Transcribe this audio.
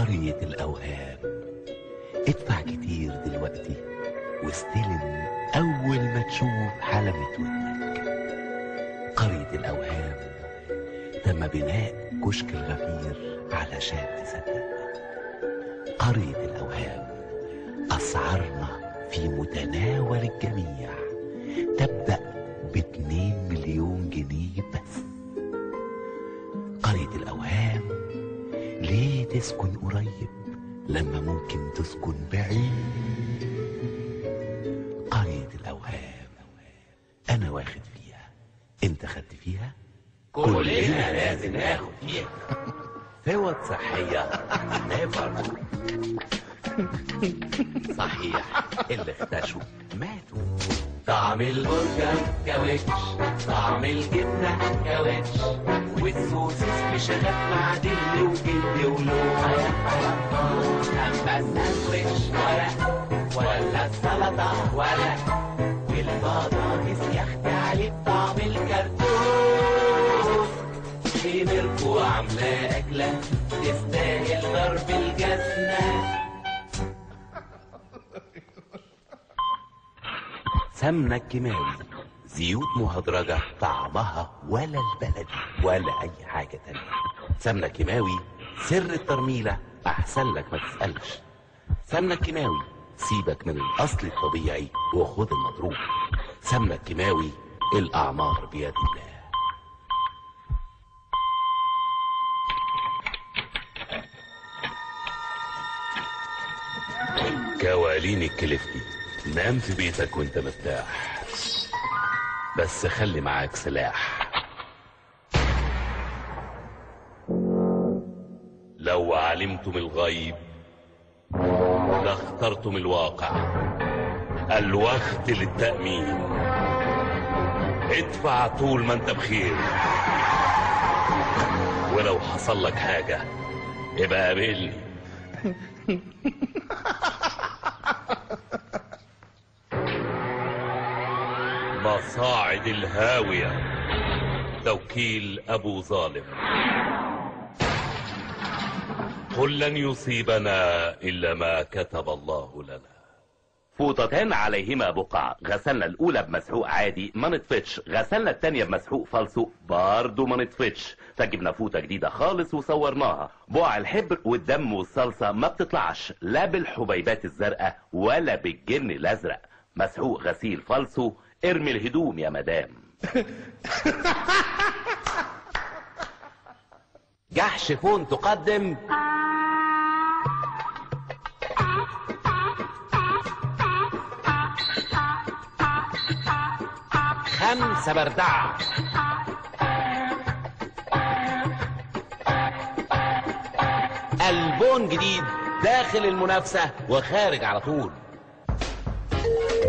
قرية الأوهام ادفع كتير دلوقتي واستلم أول ما تشوف حلمة ودنك قرية الأوهام تم بناء كشك الغفير علشان تصدقنا قرية الأوهام أسعارنا في متناول الجميع تبدأ باتنين مليون جنيه بس قرية الأوهام ليه تسكن قريب لما ممكن تسكن بعيد قرية الأوهام أنا واخد فيها أنت خدت فيها كلنا لازم ناخد فيها فوط صحية نيفر صحيح اللي اختشوا ماتوا طعم البرجر كاوتش طعم الجبنة كاوتش والسوسيس بشغف مع دل وجلد ولوحة أما الساندوتش ورق ولا السلطة ورق والبطاطس يا أختي عليه بطعم الكرتون حمركوا عاملة أكلة تستاهل ضرب الجزمة سمنة الكيماوي زيوت مهدرجة طعمها ولا البلدي ولا أي حاجة تانية سمنة كيماوي سر الترميلة أحسن لك ما تسألش سمنة كيماوي سيبك من الأصل الطبيعي وخد المضروب سمنة كيماوي الأعمار بيد الله كوالين الكلفتي نام في بيتك وانت مرتاح بس خلي معاك سلاح لو علمتم الغيب لاخترتم الواقع الوقت للتأمين ادفع طول ما انت بخير ولو حصل لك حاجة ابقى قابلني مصاعد الهاوية توكيل أبو ظالم قل لن يصيبنا إلا ما كتب الله لنا فوطتان عليهما بقع غسلنا الاولى بمسحوق عادي ما نطفتش غسلنا التانية بمسحوق فالصو برضه ما نطفتش فجبنا فوطة جديدة خالص وصورناها بقع الحبر والدم والصلصة ما بتطلعش لا بالحبيبات الزرقاء ولا بالجن الازرق مسحوق غسيل فالصو ارمي الهدوم يا مدام جحش فون تقدم خمسة بردعة ألبون جديد داخل المنافسة وخارج على طول